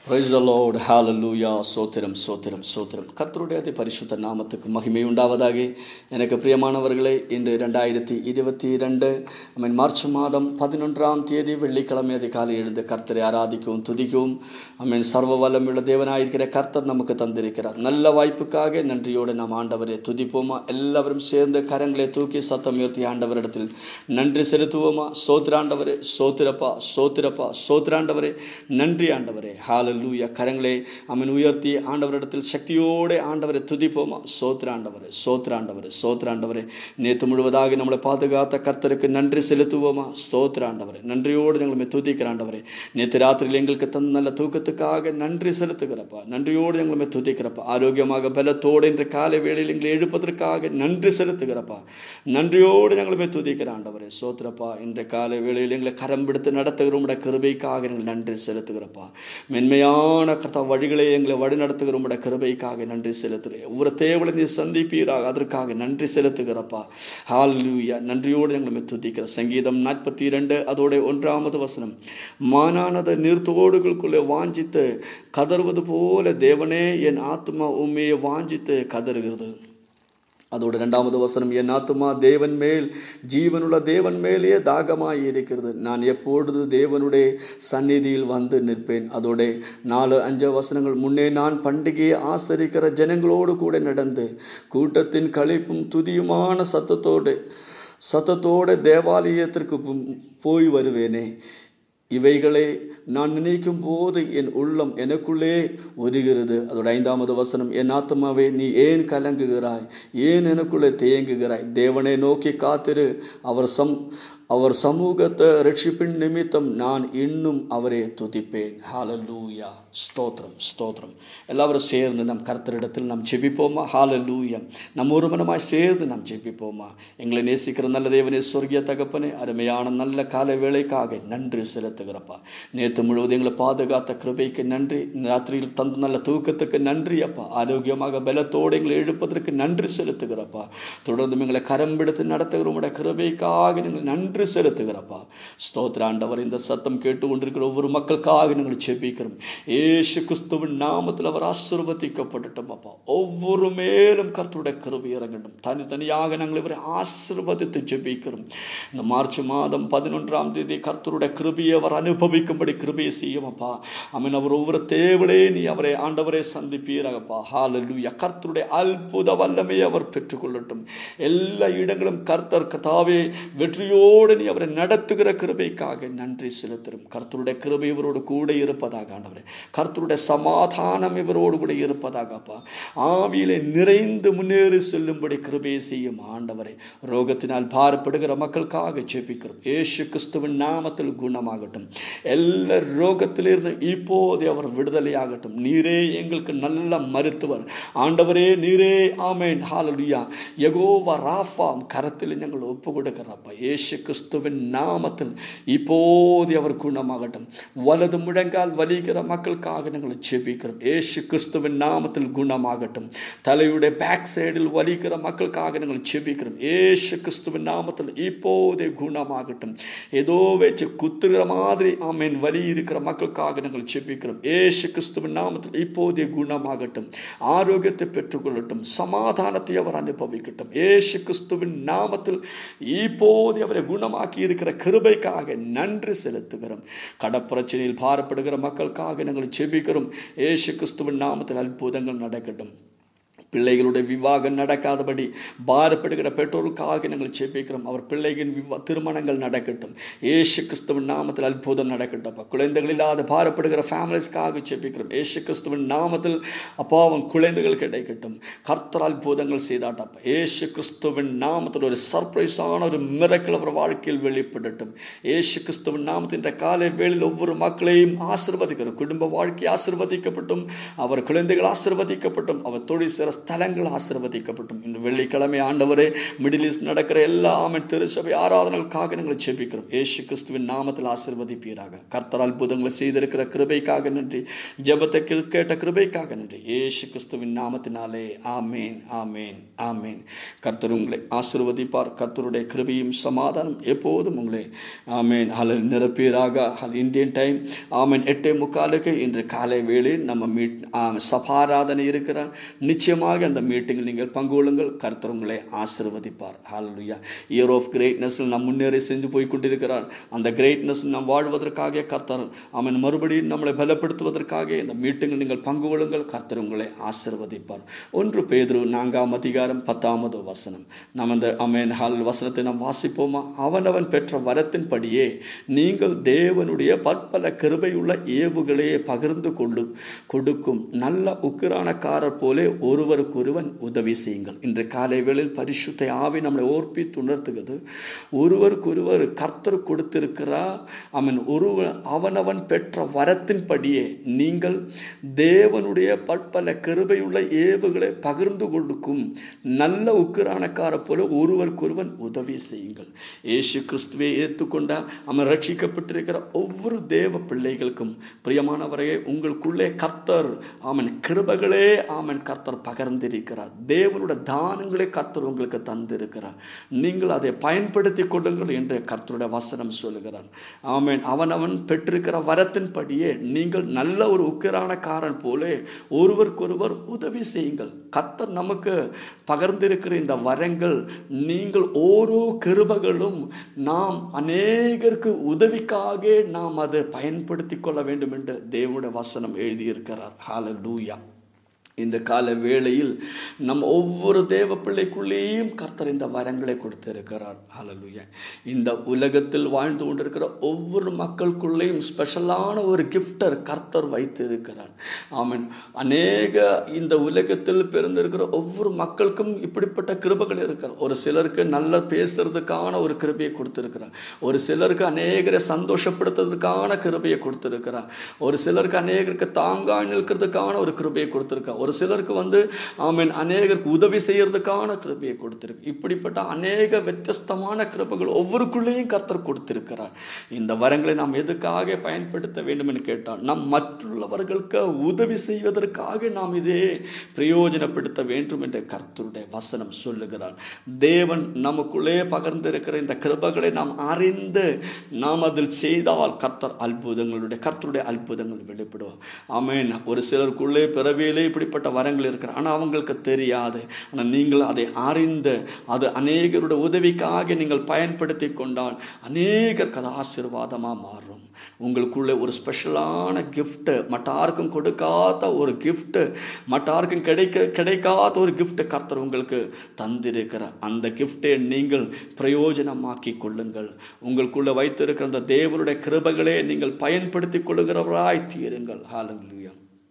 praise the Lord ஹalleluya சோத்திரம் சோத்திரம் சோத்திரம் கர்த்தருடைய அதி பரிசுத்த நாமத்துக்கு மகிமை உண்டாவதாக எனக்கு பிரியமானவர்களே இன்று ரெண்டாயிரத்தி இருபத்தி இரண்டு மீன் மார்ச் மாதம் பதினொன்றாம் தேதி வெள்ளிக்கிழமை அதிகாலை எழுந்து கர்த்தரை ஆராதிக்கவும் துதிக்கவும் மீன் சர்வ வல்லமுள்ள தேவனாயிருக்கிற கர்த்தர் நமக்கு தந்திருக்கிறார் நல்ல வாய்ப்புக்காக நன்றியோடு நாம் ஆண்டவரை துதிப்போமா எல்லாவரும் சேர்ந்து கரங்களை தூக்கி சத்தம் உயர்த்தி ஆண்டவரிடத்தில் நன்றி செலுத்துவோமா சோத்திராண்டவரே சோத்திரப்பா சோத்திரப்பா சோத்திராண்டவரே நன்றி ஆண்டவரே ஹால ஹalleluya கரங்களை அவன் உயர்த்தி ஆண்டவரிடத்தில் சக்தியோடு ஆண்டவரை துதிப்போமா சோத்ராண்டவரே சோத்ராண்டவரே சோத்ராண்டவரே நேற்று முழுவதாக நம்மளை பாதுகாத்த கர்த்தருக்கு நன்றி செலுத்துவோமா ஸ்தோத்ராண்டவரே நன்றியோடு எங்களை துதிக்கிறாண்டவரே நேற்று ராத்திரியில் எங்களுக்கு தந்த நல்ல தூக்கத்துக்காக நன்றி செலுத்துகிறப்பா நன்றியோடு எங்களை துதிக்கிறப்பா ஆரோக்கியமாக பலத்தோடு இன்று காலை வேளையில் எங்களை எழுப்பதற்காக நன்றி செலுத்துகிறப்பா நன்றியோடு எங்களை துதிக்கிறாண்டவரே சோத்ரப்பா இன்று காலை வேளையில் எங்களை கரம் பிடித்து நடத்துகிற உடைய கிருபைக்காக எங்கள் நன்றி செலுத்துகிறப்பா மென்மையா உண்மையான கர்த்தா வழிகளை எங்களை வழி நடத்துகிற உடைய கிருபைக்காக நன்றி செலுத்துகிறேன் ஒவ்வொரு தேவலை நீ சந்திப்பீராக அதற்காக நன்றி செலுத்துகிறப்பா ஹாலூயா நன்றியோடு எங்களை துதிக்கிற சங்கீதம் நாற்பத்தி இரண்டு அதோட ஒன்றாமது வசனம் மானானத நீர்த்தோடுகளுக்குள்ளே வாஞ்சித்து கதறுவது போல தேவனே என் ஆத்மா உண்மையை வாஞ்சித்து கதறுகிறது அதோட இரண்டாவது வசனம் என் ஆத்துமா தேவன் மேல் ஜீவனுள்ள தேவன் மேலே தாகமாய் இருக்கிறது நான் எப்பொழுது தேவனுடைய சந்நிதியில் வந்து நிற்பேன் அதோட நாலு அஞ்சு வசனங்கள் முன்னே நான் பண்டிகையை ஆசரிக்கிற ஜனங்களோடு கூட நடந்து கூட்டத்தின் கழிப்பும் துதியுமான சத்தத்தோடு சத்தத்தோடு தேவாலயத்திற்கு போய் வருவேனே இவைகளை நான் நினைக்கும் போது என் உள்ளம் எனக்குள்ளே ஒதுகிறது அதோட ஐந்தாவது வசனம் என் ஆத்மாவே நீ ஏன் கலங்குகிறாய் ஏன் எனக்குள்ளே தேங்குகிறாய் தேவனை நோக்கி காத்திரு அவர் சம் அவர் சமூகத்தை ரட்சிப்பின் நிமித்தம் நான் இன்னும் அவரை துதிப்பேன் ஹாலலூயா ஸ்தோத்திரம் ஸ்தோத்திரம் எல்லாரும் சேர்ந்து நம் கர்த்தரிடத்தில் நாம் ஜெபிப்போமா ஹாலலூயா நம் ஒருமனமாய் சேர்ந்து நாம் ஜெபிப்போமா எங்களை நேசிக்கிற நல்ல தேவனே சொர்க்கிய தகப்பனே அருமையான நல்ல கால வேலைக்காக நன்றி செலுத்துகிறப்பா நேற்று முழுவதும் எங்களை பாதுகாத்த கிருபைக்கு நன்றி ராத்திரியில் தந்த நல்ல தூக்கத்துக்கு நன்றி அப்பா ஆரோக்கியமாக பலத்தோடு எங்களை எழுப்பதற்கு நன்றி செலுத்துகிறப்பா தொடர்ந்து எங்களை கரம் பிடித்து நடத்துகிற உடைய கிருபைக்காக நீங்கள் நன்றி நன்றி செலுத்துகிறப்பா ஸ்தோத்ராண்டவர் இந்த சத்தம் கேட்டு கொண்டிருக்கிற ஒவ்வொரு மக்களுக்காக நாங்கள் செபிக்கிறோம் ஏசு கிறிஸ்துவின் நாமத்தில் அவர் ஆசிர்வதிக்கப்பட்டுட்டோம் அப்பா ஒவ்வொரு மேலும் கருத்துடைய கருவி இறங்கட்டும் தனித்தனியாக நாங்கள் இவரை ஆசிர்வதித்து ஜெபிக்கிறோம் இந்த மார்ச் மாதம் பதினொன்றாம் தேதி கர்த்தருடைய கிருபியை அவர் அனுபவிக்கும்படி கிருபியை செய்யும் அப்பா அவன் அவர் ஒவ்வொரு தேவலே நீ அவரை ஆண்டவரை சந்திப்பீராகப்பா ஹாலலூயா கர்த்தருடைய அற்புத வல்லமையை அவர் பெற்றுக்கொள்ளட்டும் எல்லா இடங்களும் கர்த்தர் கதாவே வெற்றியோடு கிருபையோடு நீ அவரை நடத்துகிற கிருபைக்காக நன்றி செலுத்தும் கர்த்தருடைய கிருபை இவரோடு கூட இருப்பதாக ஆண்டவரே கர்த்தருடைய சமாதானம் இவரோடு கூட இருப்பதாக அப்பா ஆவியிலே நிறைந்து முன்னேறி செல்லும்படி கிருபையை செய்யும் ஆண்டவரை ரோகத்தினால் பாரப்படுகிற மக்களுக்காக ஜெபிக்கிறோம் ஏசு கிறிஸ்துவின் நாமத்தில் குணமாகட்டும் எல்லா ரோகத்திலிருந்து இப்போதே அவர் விடுதலையாகட்டும் நீரே எங்களுக்கு நல்ல மருத்துவர் ஆண்டவரே நீரே ஆமேன் ஹாலலுயா யகோவா ராஃபாம் கரத்தில் ഞങ്ങൾ ஒப்பு கொடுக்கிறப்பா ஏசு கிறிஸ்துவின் நாமத்தில் இப்போது அவர் குணமாகட்டும் வலது முழங்கால் வலிக்கிற மக்களுக்காக நாங்கள் ஜெபிக்கிறோம் ஏசு கிறிஸ்துவின் நாமத்தில் குணமாகட்டும் தலையுடைய பேக் சைடில் வலிக்கிற மக்களுக்காக நாங்கள் ஜெபிக்கிறோம் ஏசு கிறிஸ்துவின் நாமத்தில் இப்போதே குணமாகட்டும் ஏதோ வச்சு குத்துகிற மாதிரி ஆமீன் வலி இருக்கிற மக்களுக்காக நாங்கள் ஜெபிக்கிறோம் ஏசு கிறிஸ்துவின் நாமத்தில் இப்போதே குணமாகட்டும் ஆரோக்கியத்தை பெற்றுக்கொள்ளட்டும் சமாதானத்தை அவர் அனுபவிக்கட்டும் ஏசு கிறிஸ்துவின் நாமத்தில் இப்போது அவரை குணமாக்கி இருக்கிற கிருபைக்காக நன்றி செலுத்துகிறோம் கடப்பிரச்சனையில் பாரப்படுகிற மக்களுக்காக நாங்கள் செபிக்கிறோம் ஏசு கிறிஸ்துவின் நாமத்தில் அற்புதங்கள் நடக்கட்டும் பிள்ளைகளுடைய விவாகம் நடக்காதபடி பாரப்படுகிற பெற்றோருக்காக நாங்கள் ஜெபிக்கிறோம் அவர் பிள்ளைகளின் விவா திருமணங்கள் நடக்கட்டும் ஏசு கிறிஸ்துவின் நாமத்தில் அற்புதம் நடக்கட்டும் குழந்தைகள் இல்லாத பாரப்படுகிற ஃபேமிலிஸ்க்காக ஜெபிக்கிறோம் ஏசு கிறிஸ்துவின் நாமத்தில் அப்பா அவன் குழந்தைகள் கிடைக்கட்டும் கர்த்தர் அற்புதங்கள் செய்தாட்டப்பா ஏசு கிறிஸ்துவின் நாமத்தில் ஒரு சர்ப்ரைஸான ஒரு மிரக்கல் அவர் வாழ்க்கையில் வெளிப்படட்டும் ஏசு கிறிஸ்துவின் நாமத்தின் காலை வேளையில் ஒவ்வொரு மக்களையும் ஆசிர்வதிக்கிறோம் குடும்ப வாழ்க்கை ஆசிர்வதிக்கப்பட்டும் அவர் குழந்தைகள் ஆசிர்வதிக்கப்பட்டும் அவர் தொழில் இருக்கிற ஸ்தலங்கள் ஆசீர்வதிக்கப்பட்டும் இந்த வெள்ளிக்கிழமை ஆண்டவரே மிடில் ஈஸ்ட் நடக்கிற எல்லா ஆமென் திருச்சபை ஆராதனைகளுக்காக நாங்கள் ஜெபிக்கிறோம் ஏசு கிறிஸ்துவின் நாமத்தில் ஆசீர்வதிப்பீராக கர்த்தர் அற்புதங்களை செய்திருக்கிற கிருபைக்காக நன்றி ஜெபத்தை கே- கேட்ட கிருபைக்காக நன்றி ஏசு கிறிஸ்துவின் நாமத்தினாலே ஆமேன் ஆமேன் ஆமேன் கர்த்தர் உங்களை ஆசீர்வதிப்பார் கர்த்தருடைய கிருபையும் சமாதானம் எப்போதும் உங்களை ஆமேன் அதில் நிரப்பீராக அது இந்தியன் டைம் ஆமேன் எட்டே முக்காலுக்கு இன்று காலை வேளையில் நம்ம மீட் ஆம், சபாராதனை இருக்கிறார் நிச்சயமாக அந்த மீட்டிங்கில் நீங்கள் பங்கு கொள்ளுங்கள் கர்த்தர் உங்களை ஆசீர்வதிப்பார் ஹalleluya இயர் ஆஃப் கிரேட்னஸ் நாம் முன்னேறி செஞ்சு போய் கொண்டிருக்கிறார் அந்த கிரேட்னஸ் நாம் வாழ்வதற்காக கர்த்தர் அவன் மறுபடியும் நம்மளை பலப்படுத்துவதற்காக இந்த மீட்டிங்கில் நீங்கள் பங்கு கொள்ளுங்கள் கர்த்தர் உங்களை ஆசீர்வதிப்பார் ஒன்று பேதுரு நான்காம் அதிகாரம் பத்தாவது வசனம் நாம் அந்த அமேன் ஹால் வசனத்தை நாம் வாசிப்போமா அவனவன் பெற்ற வரத்தின்படியே நீங்கள் தேவனுடைய பற்பல கிருபையுள்ள ஏவுகளே பகிர்ந்து கொண்டு கொடுக்கும் நல்ல உக்கிரானக்காரர் போலே ஒருவருக்கொருவன் உதவி செய்யுங்கள் இன்று காலை வேளையில் பரிசுத்த ஆவி நம்மளை ஓர்ப்பி உணர்த்துகிறது ஒருவருக்கொருவர் கர்த்தர் கொடுத்திருக்கிறார் அவன் ஒருவன் அவனவன் பெற்ற வரத்தின்படியே நீங்கள் தேவனுடைய பற்பல கிருபையுள்ள ஏவுகளை பகிர்ந்து கொடுக்கும் நல்ல உக்கிரானக்கார போல ஒருவருக்கொருவன் உதவி செய்யுங்கள் இயேசு கிறிஸ்துவை ஏற்றுக்கொண்ட அவன் ரட்சிக்கப்பட்டிருக்கிற ஒவ்வொரு தேவ பிள்ளைகளுக்கும் பிரியமானவரையே உங்களுக்குள்ளே கர்த்தர் அவன் கிருபைகளே அவன் கர்த்தர் பகிர்ந்திருக்கிறார் தேவனுடைய தானங்களை கர்த்தர் உங்களுக்கு தந்திருக்கிறார் நீங்கள் அதை பயன்படுத்தி கொள்ளுங்கள் என்று கர்த்தருடைய வசனம் சொல்லுகிறார் ஆமென் அவன் அவன் பெற்றிருக்கிற வரத்தின்படியே நீங்கள் நல்ல ஒரு உக்கிரானக்காரன் போல ஒருவருக்கொருவர் உதவி செய்யுங்கள் கர்த்தர் நமக்கு பகிர்ந்திருக்கிற இந்த வரங்கள் நீங்கள் ஓரோ கிருபைகளும் நாம் அநேகருக்கு உதவிக்காக நாம் அதை பயன்படுத்திக் கொள்ள வேண்டும் என்று தேவனுடைய வசனம் எழுதியிருக்கிறார் ஹalleluya இந்த கால வேளையில் நம் ஒவ்வொரு தேவ பிள்ளைக்குள்ளேயும் கர்த்தர் இந்த வரங்களை கொடுத்திருக்கிறார் ஹalleluya இந்த உலகத்தில் வாழ்ந்து கொண்டிருக்கிற ஒவ்வொரு மக்களுக்குள்ளேயும் ஸ்பெஷலான ஒரு கிஃப்டர் கர்த்தர் வைத்திருக்கிறார் ஆமென் அநேக இந்த உலகத்தில் பிறந்திருக்கிற ஒவ்வொரு மக்களுக்கும் இப்படிப்பட்ட கிருபைகள் இருக்கிறார் ஒரு சிலருக்கு நல்ல பேசுறதுக்கான ஒரு கிருபையை கொடுத்திருக்கிறார் ஒரு சிலருக்கு அநேகரை சந்தோஷப்படுத்துறதுக்கான கிருபையை கொடுத்திருக்கிறார் ஒரு சிலருக்கு அநேகருக்கு தாங்கா நிற்கிறதுக்கான ஒரு கிருபையை கொடுத்திருக்கார் ஒரு சிலருக்கு வந்து ஆமென் அநேகருக்கு உதவி செய்யறதுக்கான கிருபையை கொடுத்திருக்கு இப்படிப்பட்ட அநேக வித்தியஸ்தமான கிருபைகள் ஒவ்வொருக்குள்ளேயும் கர்த்தர் கொடுத்திருக்கிறார் இந்த வரங்களை நாம் எதுக்காக பயன்படுத்த வேண்டும் என்று கேட்டால் நம் மற்றுள்ளவர்களுக்கு உதவி செய்வதற்காக நாம் இதே பிரயோஜனப்படுத்த வேண்டும் என்று கர்த்தருடைய வசனம் சொல்லுகிறார் தேவன் நமக்குள்ளே பகிர்ந்திருக்கிற இந்த கிருபைகளை நாம் அறிந்து நாம் அதில் செய்தால் கர்த்தர் அற்புதங்களுடைய கர்த்தருடைய அற்புதங்கள் வெளிப்படுவோம் ஆமென் ஒரு சிலருக்குள்ளே பிறவியிலே இப்படிப்பட்ட வரங்கள் இருக்கிற ஆனா அவங்களுக்கு தெரியாது ஆனா நீங்கள் அதை அறிந்து அது அநேகருடைய உதவிக்காக நீங்கள் பயன்படுத்தி கொண்டால் அநேகருக்கு அது ஆசீர்வாதமா மாறும் உங்களுக்குள்ள ஒரு ஸ்பெஷலான gift மட்டாருக்கும் கொடுக்காத ஒரு gift மட்டாருக்கும் கிடைக்க கிடைக்காத ஒரு gift கர்த்தர் உங்களுக்கு தந்திருக்கிற அந்த கிஃப்டை நீங்கள் பிரயோஜனமாக்கி கொள்ளுங்கள் உங்களுக்குள்ள வைத்திருக்கிற அந்த தேவனுடைய கிருபைகளே நீங்கள் பயன்படுத்திக் கொள்ளுகிறவராய் தீருங்கள் ஹalleluya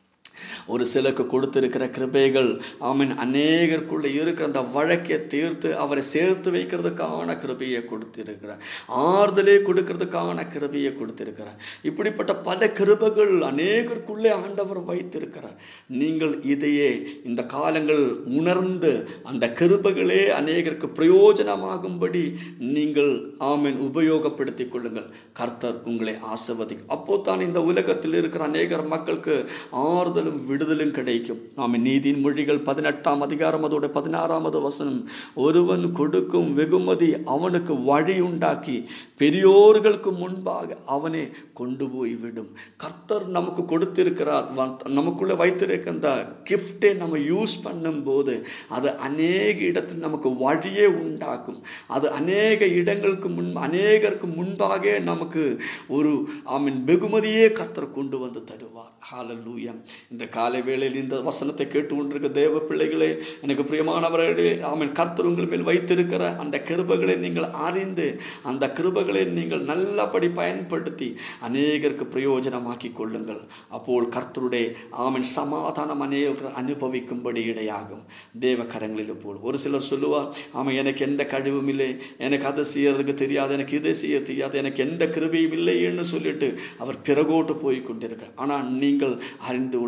ஒரு சிலருக்கு கொடுத்திருக்கிற கிருபைகள் ஆமீன் அநேகருக்குள்ள இருக்கிற அந்த வழக்கை தீர்த்து அவரை சேர்த்து வைக்கிறதுக்கான கிருபையை கொடுத்திருக்கிறார் ஆறுதலே கொடுக்கிறதுக்கான கிருபையை கொடுத்திருக்கிறார் இப்படிப்பட்ட பல கிருபைகள் அநேகருக்குள்ளே ஆண்டவர் வைத்திருக்கிறார் நீங்கள் இதையே இந்த காலங்கள் உணர்ந்து அந்த கிருபைகளே அநேகருக்கு பிரயோஜனமாகும்படி நீங்கள் ஆமீன் உபயோகப்படுத்திக் கொள்ளுங்கள் கர்த்தர் உங்களை ஆசிர்வதி அப்போ தான் இந்த உலகத்தில் இருக்கிற அநேகர் மக்களுக்கு ஆறுதலும் விடுதலும் கிடைக்கும் ஆமென் நீதியின் மொழிகள் பதினெட்டாம் அதிகாரம் அதோட பதினாறாவது வசனம் ஒருவன் கொடுக்கும் வெகுமதி அவனுக்கு வழி உண்டாக்கி பெரியோர்களுக்கு முன்பாக அவனே கொண்டு போய் விடும் கர்த்தர் நமக்கு கொடுத்திருக்கிறார் வ- நமக்குள்ள வைத்திருக்கிற அந்த கிஃப்டை நம்ம யூஸ் பண்ணும் போது அது அநேக இடத்தில் நமக்கு வழியே உண்டாக்கும் அது அநேக இடங்களுக்கு முன் அநேகருக்கு முன்பாக நமக்கு ஒரு ஆமீன் வெகுமதியே கர்த்தர் கொண்டு வந்து தருவார் ஹalleluya இந்த காலை வேளையில் இந்த வசனத்தை கேட்டு கொண்டிருக்க தேவ பிள்ளைகளே எனக்கு பிரியமானவர்களே ஆமீன் கர்த்தர் உங்கள் மேல் வைத்திருக்கிற அந்த கிருபைகளை நீங்கள் அறிந்து அந்த கிருபைகளை நீங்கள் நல்லபடி பயன்படுத்தி அநேகருக்கு பிரயோஜனமாக்கி கொள்ளுங்கள் அப்போல் கர்த்தருடைய ஆமீன் சமாதானம் அநேகர் அனுபவிக்கும்படி இடையாகும் தேவ கரங்களில் போல் ஒரு சிலர் சொல்லுவார் ஆமாம் எனக்கு எந்த கழிவும் இல்லை எனக்கு அதை செய்யறதுக்கு தெரியாது எனக்கு இதை செய்ய தெரியாது எனக்கு எந்த கிருபையும் இல்லைன்னு சொல்லிட்டு அவர் பிறகோட்டு போய் கொண்டிருக்க ஆனால் நீங்கள் அறிந்து கொள்ளுங்கள் உங்கள்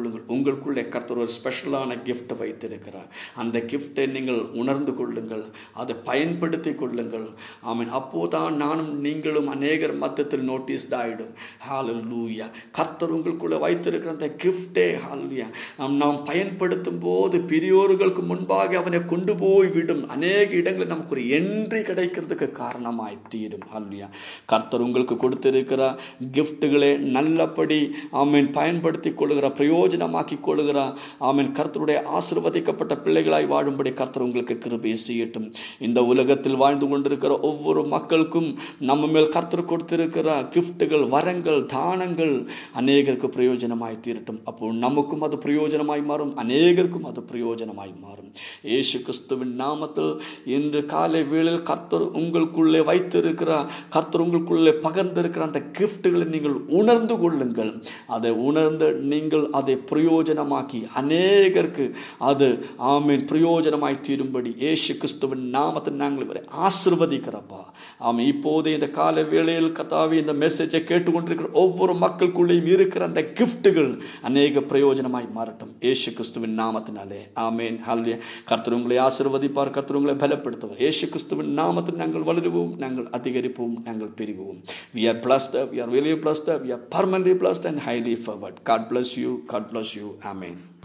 உங்களுக்குள்ளே கர்த்தர் ஒரு ஸ்பெஷலான கிஃப்ட் வைத்திருக்கிறார் அந்த கிஃப்டை நீங்கள் உணர்ந்து கொள்ளுங்கள் அதை பயன்படுத்தி கொள்ளுங்கள் ஆமீன் அப்போதான் நானும் நீங்களும் அநேகர் மத்தத்தில் நோட்டீஸ்ட் ஆயிடும் ஹalleluya கர்த்தர் உங்களுக்குள்ள வைத்திருக்கிற அந்த கிஃப்டே ஹalleluya நாம் நாம் பயன்படுத்தும் போது பெரியோர்களுக்கு முன்பாக அவனை கொண்டு போய் விடும் அநேக இடங்களில் நமக்கு ஒரு என்ட்ரி கிடைக்கிறதுக்கு காரணமாய் தீரும் ஹalleluya கர்த்தர் உங்களுக்கு கொடுத்திருக்கிற கிஃப்ட்டுகளை நல்லபடி ஆமீன் பயன்படுத்தி கொள்ளுகிற பிரயோஜனமாக்கி கொள்ளுகிற ஆமீன் கர்த்தருடைய ஆசிர்வதிக்கப்பட்ட பிள்ளைகளாய் வாழும்படி கர்த்தர் உங்களுக்கு கிருபை செய்யட்டும் இந்த உலகத்தில் வாழ்ந்து கொண்டிருக்கிற ஒவ்வொரு மக்களுக்கும் நம்ம மேல் கர்த்தர் கொடுத்திருக்கிற கிஃப்ட்டுகள் வரங்கள் தானங்கள் அநேகருக்கு பிரயோஜனமாய் தீரட்டும் அப்போ நமக்கும் அது பிரயோஜனமாய் மாறும் அநேகருக்கும் அது பிரயோஜனமாய் மாறும் இயேசு கிறிஸ்துவின் நாமத்தில் இன்று காலை வேளையில் கர்த்தர் உங்களுக்குள்ளே வைத்திருக்கிற கர்த்தர் உங்களுக்குள்ளே பகிர்ந்திருக்கிற அந்த கிஃப்ட்டுகளை நீங்கள் உணர்ந்து கொள்ளுங்கள் அதை உணர்ந்து நீங்கள் அதை பிரயோஜனமாக்கி அநேகருக்கு அது ஆமீன் பிரயோஜனமாய் தீரும்படி இயேசு கிறிஸ்துவின் நாமத்தை நாங்கள் இவரை ஆசிர்வதிக்கிறப்பா ஆமாம் இப்போதே இந்த கால வேளையில் கத்தாவி இந்த மெசேஜை கேட்டுக்கொண்டிருக்கிற ஒவ்வொரு மக்களுக்குள்ளேயும் இருக்கிற அந்த கிஃப்ட்டுகள் அநேக பிரயோஜனமாய் மாறட்டும் இயேசு கிறிஸ்துவின் நாமத்தினாலே ஆமேன் ஹல்லே கர்த்தர் உங்களை ஆசிர்வதிப்பார் கர்த்தர் உங்களை பலப்படுத்துவார் இயேசு கிறிஸ்துவின் நாமத்தில் நாங்கள் வளருவோம் நாங்கள் அதிகரிப்போம் நாங்கள் பெருகுவோம் we are blessed we are really blessed we are permanently blessed and highly favored god bless you god bless you amen